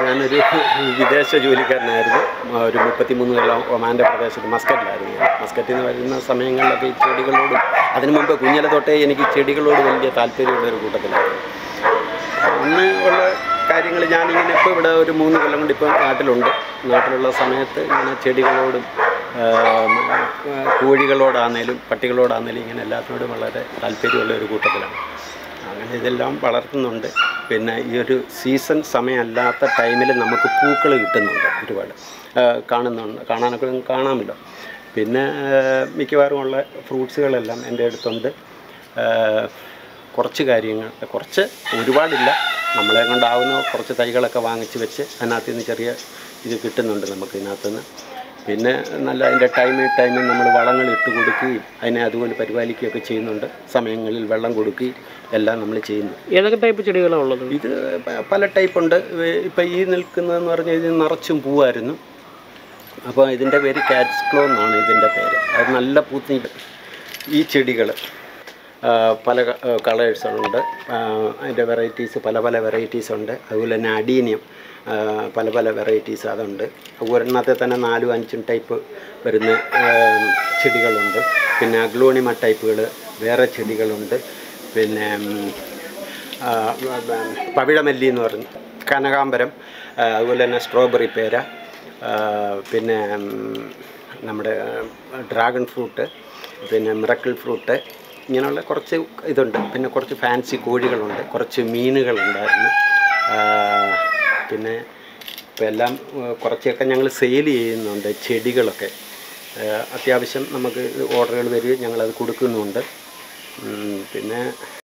ഞാനൊരു വിദേശ ജോലിക്കാരനായിരുന്നു ആ, ഒരു മുപ്പത്തിമൂന്ന് കൊല്ലം ഒമാൻ്റെ പ്രദേശത്ത് മസ്കറ്റിലായിരുന്നു ഞാൻ മസ്കറ്റിൽ നിന്ന് വരുന്ന സമയങ്ങളിലൊക്കെ ഈ ചെടികളോടും അതിനു മുമ്പ് കുഞ്ഞിലെ തൊട്ടേ എനിക്ക് ചെടികളോട് വലിയ താല്പര്യമുള്ള ഒരു കൂട്ടത്തിലായിരുന്നു അന്ന് ഉള്ള കാര്യങ്ങൾ ഞാനിങ്ങനെ ഇപ്പോൾ ഇവിടെ ഒരു മൂന്ന് കൊല്ലം കൊണ്ട് ഇപ്പോൾ നാട്ടിലുണ്ട് നാട്ടിലുള്ള സമയത്ത് ഇങ്ങനെ ചെടികളോടും ആ, കോഴികളോടാന്നേലും പട്ടികളോടാന്നേലും ഇങ്ങനെ എല്ലാത്തിനോടും വളരെ താല്പര്യമുള്ള ഒരു കൂട്ടത്തിലാണ് അങ്ങനെ ഇതെല്ലാം വളർത്തുന്നുണ്ട് പിന്നെ ഈ ഒരു സീസൺ സമയമല്ലാത്ത ടൈമിൽ നമുക്ക് പൂക്കൾ കിട്ടുന്നുണ്ട് ഒരുപാട് ആ, കാണുന്നുണ്ട് കാണാനൊക്കെ നിങ്ങൾക്ക് കാണാമല്ലോ പിന്നെ ആ, മിക്കവാറും ഉള്ള ഫ്രൂട്ട്സുകളെല്ലാം എൻ്റെ അടുത്തുണ്ട് ആ, കുറച്ച് കാര്യങ്ങൾ കുറച്ച് ഒരുപാടില്ല നമ്മളെ കൊണ്ടാവുന്ന കുറച്ച് തൈകളൊക്കെ വാങ്ങിച്ച് വെച്ച് അതിനകത്ത് നിന്ന് ചെറിയ ഇത് കിട്ടുന്നുണ്ട് നമുക്ക് ഇതിനകത്തുനിന്ന് പിന്നെ നല്ല അതിൻ്റെ ടൈമിൽ ടൈമിൽ നമ്മൾ വളങ്ങൾ ഇട്ട് കൊടുക്കുകയും അതിനെ അതുപോലെ പരിപാലിക്കുകയൊക്കെ ചെയ്യുന്നുണ്ട് സമയങ്ങളിൽ വെള്ളം കൊടുക്കുകയും എല്ലാം നമ്മൾ ചെയ്യുന്നു ഏതൊക്കെ ടൈപ്പ് ചെടികളാണ് ഉള്ളത് ഇത് പ- പല ടൈപ്പ് ഉണ്ട് ഇപ്പം ഈ നിൽക്കുന്നതെന്ന് പറഞ്ഞാൽ ഇത് നിറച്ചും പൂവായിരുന്നു അപ്പോൾ ഇതിൻ്റെ പേര് കാറ്റ്സ് ക്ലോ എന്നാണ് ഇതിൻ്റെ പേര് അത് നല്ല പൂത്തി ഈ ചെടികൾ പല കളേഴ്സുണ്ട് അതിൻ്റെ വെറൈറ്റീസ് പല പല വെറൈറ്റീസ് ഉണ്ട് അതുപോലെ തന്നെ അഡീനിയം ആ, പല പല വെറൈറ്റീസ് അതുണ്ട് ഒരെണ്ണത്തെ തന്നെ നാലും അഞ്ചും ടൈപ്പ് വരുന്ന ആ, ചെടികളുണ്ട് പിന്നെ അഗ്ലോണിമ ടൈപ്പുകൾ വേറെ ചെടികളുണ്ട് പിന്നെ ഉം, ആ, പവിഴമല്ലി എന്ന് പറഞ്ഞു കനകാംബരം ആ, അതുപോലെ തന്നെ സ്ട്രോബെറി പേര ആ, പിന്നെ ഉം, നമ്മുടെ ഡ്രാഗൺ ഫ്രൂട്ട് പിന്നെ മിറക്കിൾ ഫ്രൂട്ട് ഇങ്ങനെയുള്ള കുറച്ച് ഇതുണ്ട് പിന്നെ കുറച്ച് ഫാൻസി കോഴികളുണ്ട് കുറച്ച് മീനുകളുണ്ടായിരുന്നു ആ, പിന്നെ ഇപ്പം എല്ലാം ആ, കുറച്ചൊക്കെ ഞങ്ങൾ സെയിൽ ചെയ്യുന്നുണ്ട് ചെടികളൊക്കെ ആ, അത്യാവശ്യം നമുക്ക് ഓർഡറുകൾ വരികയും ഞങ്ങളത് കൊടുക്കുന്നുമുണ്ട് ഉം, പിന്നെ